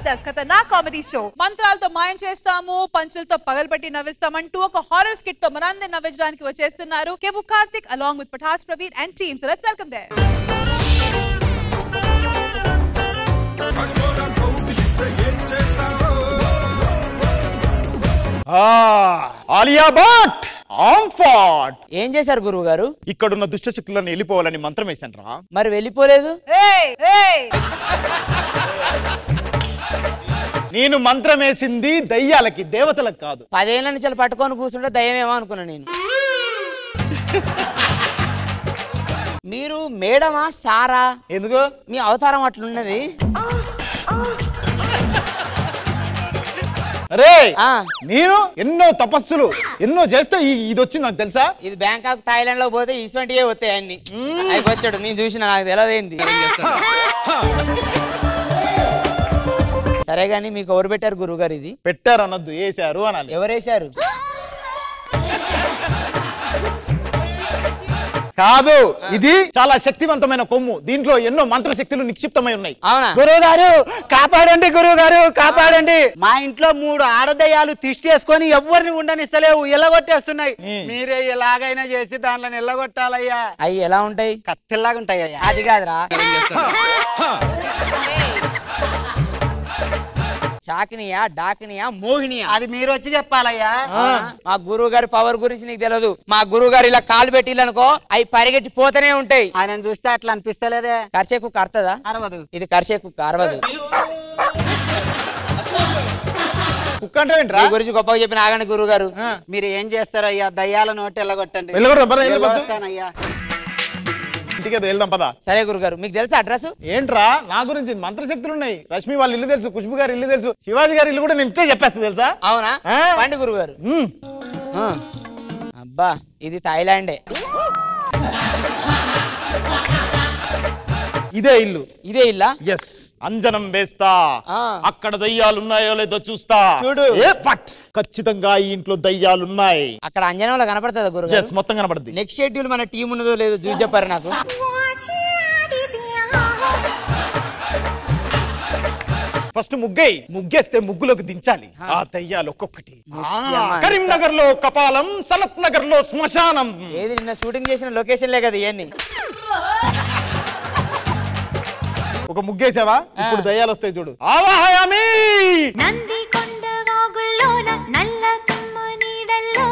జబర్దస్త్ ఖతర్నాక్ comedy show మంత్రాలతో మాయం చేస్తాము పంచులతో పగలబెట్టి నవ్విస్తామంటూ ఒక హారర్ స్కిట్ తో మనందరిని నవ్వించడానికి వచ్చేస్తున్నారు Kevvu Karthik along with Patas Praveen and team so let's welcome their Alia Bhatt ఆంఫాట్ ఏం చేశారు గురువు గారు ఇక్కడున్న దుష్ట శక్తులను వెళ్ళిపోవాలని మంత్రం వేశాను రా మరి వెళ్ళిపోలేదు ఏయ్ ఏయ్ నేను మంత్రం వేసింది దయ్యాలకి దేవతలకు కాదు పదేళ్ల నుంచి అలా పట్టుకొని కూర్చుంటే దయ్యమేమో అనుకున్నా నేను మీరు మేడమా సారా ఎందుకు మీ అవతారం అట్లున్నది రే ఆ నేను ఎన్నో తపస్సులు ఎన్నో చేస్తే ఈ- ఇది వచ్చింది నాకు తెలుసా ఇది బ్యాంకాక్ థాయిలాండ్ లో పోతే ఇటువంటివే వస్తాయి అన్ని అయిపోచ్చాడు నేను చూసిన నాకు తెలియదేంది సరే గాని మీకు ఎవరు పెట్టారు గురువు గారు ఇది పెట్టారు అనొద్దు వేసారు అనాలి ఎవరేశారు కాదు ఇది చాలా శక్తివంతమైన కొమ్ము దీంట్లో ఎన్నో మంత్ర శక్తులు నిక్షిప్తమై ఉన్నాయి అవునా గురువు గారు కాపాడండి గురువు గారు కాపాడండి మా ఇంట్లో మూడు ఆడదయ్యాలు తిష్టేసుకొని ఎవరిని ఉండనిస్తలేవు ఎల్లగొట్టేస్తున్నాయి మీరే ఎలాగైనా చేసి దాంట్లో ఎల్లగొట్టాలయ్యా అవి ఎలా ఉంటాయి కత్తిల్లాగా ఉంటాయి అయ్యా అది కాదురా చాకినియా డాకినియా మోహినియా అది మీరు వచ్చి చెప్పాలయ్యా మా గురువు గారి పవర్ గురించి నీకు తెలియదు మా గురువు గారు ఇలా కాలు పెట్టిల్లనుకో అవి పరిగెట్టి పోతూనే ఉంటాయి ఆయన చూస్తే అట్లా అనిపిస్తలేదే కరిచే కుక్క అర్థదా అరవదు ఇది కరిచే కుక్క అరవదు కుక్క అంటే ఏంట్రా మీ గురించి గొప్పగా చెప్పిన ఆగండి గురువు గారు మీరు ఏం చేస్తారయ్యా దయ్యాల నోటి ఎల్లగొట్టండి వెళ్ళకూడదు పద వెళ్ళిపోవచ్చు వస్తానయ్యా ఇంటికి ఏదో వెళ్దాం పద సరే గురుగారు మీకు తెలుసా అడ్రస్ ఏంట్రా నా గురించి మంత్రశక్తులు ఉన్నాయి రష్మి వాళ్ళ ఇల్లు తెలుసు ఖుష్బు గారి ఇల్లు తెలుసు శివాజీ గారి ఇల్లు కూడా నేను ఇట్టే చెప్పేస్తా తెలుసా అవునా ఆ. పండి గురువు గారు మ్మ్. అబ్బా ఇది థాయిలాండే ఇదే ఇల్లు ఇదే ఇల్లా ఎస్ అంజనం వేస్తా ఆ. అక్కడ దయ్యాలు ఉన్నాయో లేదో చూస్తా చూడు. ఏ ఫట్ ఖచ్చితంగా ఈ ఇంట్లో దయ్యాలు ఉన్నాయి అక్కడ అంజనంలో కనపడుతుందా గురుగారు ఎస్ మొత్తం కనబడుద్ది నెక్స్ట్ షెడ్యూల్ మన టీం ఉన్నదో లేదో చూసి చెప్పారు నాకు ఫస్ట్ ముగ్గై ముగ్గేస్తే ముగ్గులోకి దించాలి ఆ దయ్యాలు ఒక్కొక్కటి ముత్యమా. కరీంనగర్ లో కపాలం సనత్ నగర్ లో శ్మశానం ఏది నిన్న షూటింగ్ చేసిన లొకేషన్లే కదా ఇవన్నీ ఒక ముగ్గేసావా ఇప్పుడు దయ్యాలు వస్తాయి చూడు ఆవాహయామి నంది కొండ వాగుల్లోన నల్ల తుమ్మ నీడల్లో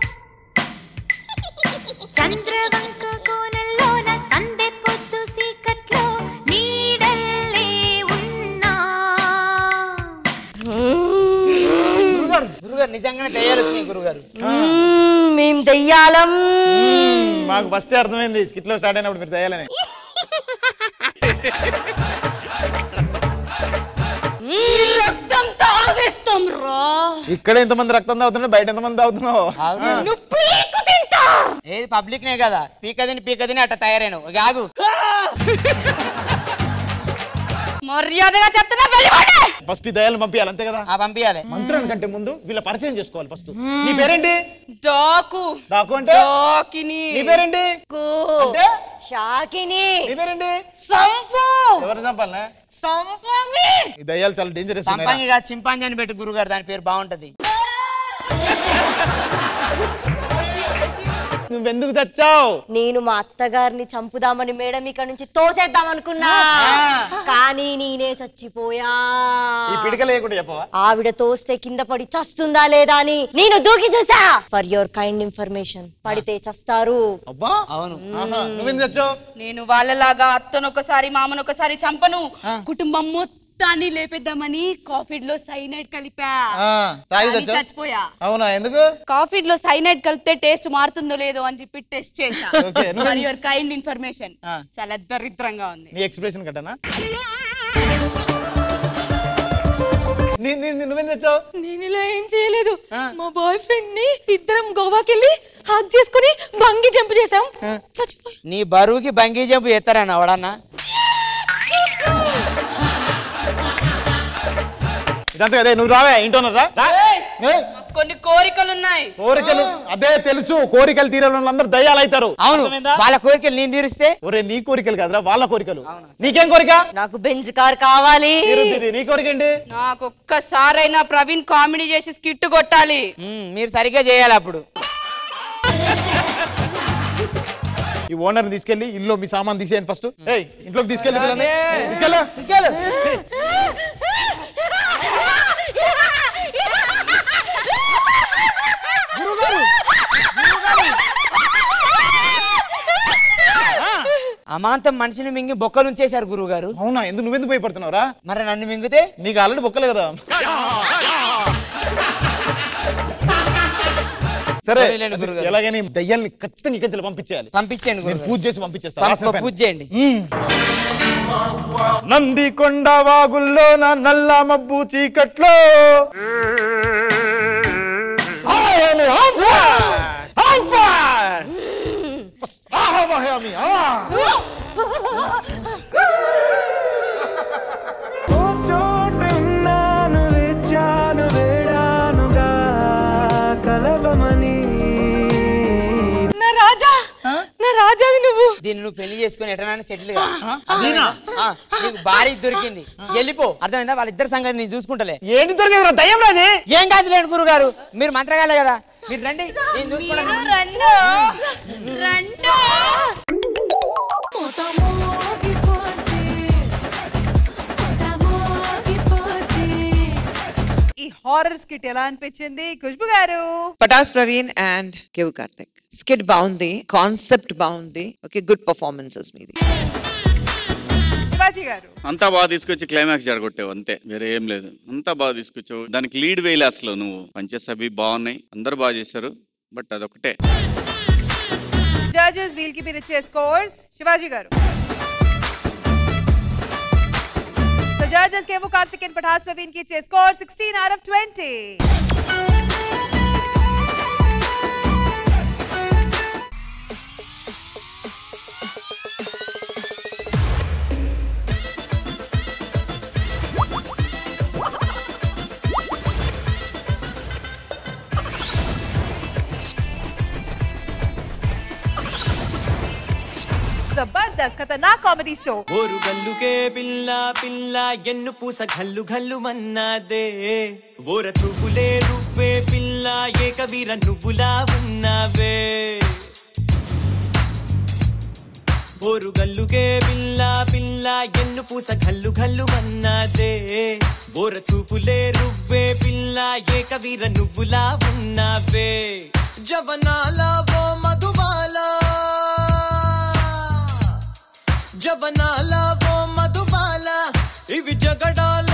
చంద్రవంక కోనల్లోన సందె పొద్దు సీకట్లో నీడల్లే ఉన్నా గురుగారు గురుగారు నిజంగానే దయ్యాలు వచ్చినాయి గురుగారు మేం దెయ్యాలం మాకు ఫస్ట్ అర్థమైంది స్కిట్ లో స్టార్ట్ అయినప్పుడు మీరు దయ్యాలని రక్తం తాగేస్తాం రా ఇక్కడ ఎంతమంది రక్తం తాగుతున్నా బయట ఎంతమంది తాగుతున్నావు అవును. పీకు తింటా ఏది పబ్లిక్ నే కదా పీకదిని పీకదిని అట్ట తయారైన ఆగు మర్యాదగా చెప్తున్నా వెళ్ళిపోండి ఫస్ట్ ఈ దయ్యాలను పంపించాలి అంతే కదా ఆ పంపించాలి మంత్రాన్ని కంటే ముందు వీళ్ళ పరిచయం చేసుకోవాలి ఫస్ట్ నీ పేరేంటి డాకు డాకు అంటే డాకిని నీ పేరేంటి అంటే షాకిని నీ పేరేంటి సంపు ఎవరిని చంపాలనే సంపంగి ఈ దయ్యాలు చాలా డేంజరస్ సంపంగి కాదు చింపాంజీ అని పెట్టు గురుగారు దాని పేరు బాగుంటది నువ్వెందుకు తెచ్చావు నేను మా అత్తగారిని చంపుదామని మేడం ఇక్కడ నుంచి తోసేద్దాం అనుకున్నా కానీ నేనే చచ్చిపోయా ఈ పిడిక లేకుండా చెప్పవా ఆవిడ తోస్తే కింద పడి చస్తుందా లేదా అని నేను దూకి చూసా ఫర్ యువర్ కైండ్ ఇన్ఫర్మేషన్ పడితే చస్తారు అబ్బా అవును ఆహా, నువ్వెందుకు తెచ్చావు నేను వాళ్ళలాగా అత్తను ఒకసారి మామను ఒకసారి చంపను కుటుంబం మొత్తాన్ని లేపేద్దామని కాఫీడ్ లో సైనైడ్ కలిపా ఆ, తాగి కానీ తెచ్చావు చచ్చిపోయా అవునా ఎందుకు కాఫీడ్ లో సైనైడ్ కలిపితే టేస్ట్ మారుతుందో లేదో అని చెప్పి టెస్ట్ చేసా ఓకే, నువ్వు- ఫర్ యువర్ కైండ్ ఇన్ఫర్మేషన్ ఆ. చాలా దరిద్రంగా ఉంది నీ ఎక్స్ప్రెషన్ కట్టనా నీ- నీ- నీ- నువ్వేం తెచ్చావు నేను ఇలా ఏం చేయలేదు మా బాయ్ ఫ్రెండ్ ని ఇద్దరం గోవాకి వెళ్ళి హాక్ చేసుకుని బంగి జంప్ చేసాం చచ్చిపోయి నీ బరువుకి బంగీ జంపు ఎత్తారన్న అవడన్నా ఇదంతా కదా నువ్వు రావే ఇంటోనరా రా ఏయ్, కొన్ని కోరికలున్నాయి కోరికలు అదే తెలుసు కోరికలు తీరని వాళ్ళందరూ దయ్యాలు అవుతారు అవును వాళ్ళ కోరికలు నేను తీరిస్తే ఒరే నీ కోరికలు కాదురా వాళ్ళ కోరికలు నీకేం కోరిక నాకు బెంజ్ కార్ కావాలి తీరుద్ది. నీ కోరిక ఏంటి నాకు ఒక్కసారైనా ప్రవీణ్ కామెడీ చేసి స్కిట్ కొట్టాలి మ్మ్, మీరు సరిగ్గా చేయాలి అప్పుడు ఈ ఓనర్ తీసుకెళ్లి ఇల్లు మీ సామాన్ తీసేయండి ఫస్ట్ ఏయ్ ఇంట్లోకి తీసుకెళ్ళి పిల్లని. తీసుకెళ్ళు తీసుకెళ్ళు అమాంతం మనిషిని మింగి బొక్కలు ఉంచేశారు గురువు గారు అవునా ఎందుకు నువ్వెందుకు భయపడుతున్నావురా మరి నన్ను మింగితే నీకు ఆల్రెడీ బొక్కలే కదా సరే పోనీలేండి గురుగారు. ఎలాగైనా ఈ దయ్యాల్ని ఖచ్చితంగా ఇక్కడి పంపించేయాలి పంపించండి నేను గురువు పూజ చేసి పంపించేస్తా పంప- రాసిన పెన్. పూజ చేయండి నంది కొండ వాగుల్లో నా నల్ల మబ్బు చీకట్లో I am on fire! On fire! ఆహమహయామి, ఆ! చోటున్నాను వేచాను వేడానుగా కలవమని నా రాజా నా రాజావి నువ్వు దీన్ని నువ్వు పెళ్లి చేసుకుని ఎటనైనా సెటిల్ గా అర్థమైందా? ఆ, నీకు భార్య దొరికింది వెళ్ళిపో అర్థమైందా వాళ్ళిద్దరి సంగతి నేను చూసుకుంటలే ఏంటి దొరికేది దయ్యం రాది ఏం కాదు లేండి గురువు గారు మీరు మంత్రగాలే కదా మీరు రండి నేను చూసుకుంటాను రండు రండు ఈ హారర్ స్కిట్ ఎలా అనిపించింది ఖుష్బు గారు పటాస్ ప్రవీణ్ అండ్ కెవ్ కార్తిక్ స్కిట్ బాగుంది కాన్సెప్ట్ బాగుంది ఓకే గుడ్ పర్ఫార్మెన్సెస్ మీది శివాజీ గారు అంతా బాగా తీసుకొచ్చి క్లైమాక్స్ జరగొట్టావు అంతే వేరే ఏం లేదు అంతా బాగా తీసుకొచ్చావు దానికి లీడ్ వేయలే అసలు నువ్వు పంచెస్ అవి బాగున్నాయి అందరు బాగా చేశారు బట్ అదొకటే జడ్జెస్ వీల్ కి మీరు ఇచ్చే స్కోర్స్ శివాజీ గారు so judges Kevvu Karthik and Patas Praveen కి ఇచ్చే స్కోర్ 16 అవుట్ ఆఫ్ 20 జబర్దస్త్ ఖతర్నాక్ కామెడీ షో ఓరు గల్లుకే పిల్ల పిల్ల ఎన్ను పూస గల్లు గల్లు మన్నాదే ఓర చూపులే రువ్వే పిల్ల ఏకవీర నువ్వులా ఉన్నావే ఓరు గల్లుకే పిల్ల పిల్ల ఎన్ను పూస గల్లు గల్లు మన్నాదే ఓర చూపులే రువ్వే పిల్ల ఏకవీర నువ్వులా ఉన్నావే జవనాల ఓ మధుబాలా జవనాల ఓ మధుబాల ఇవి జగడాల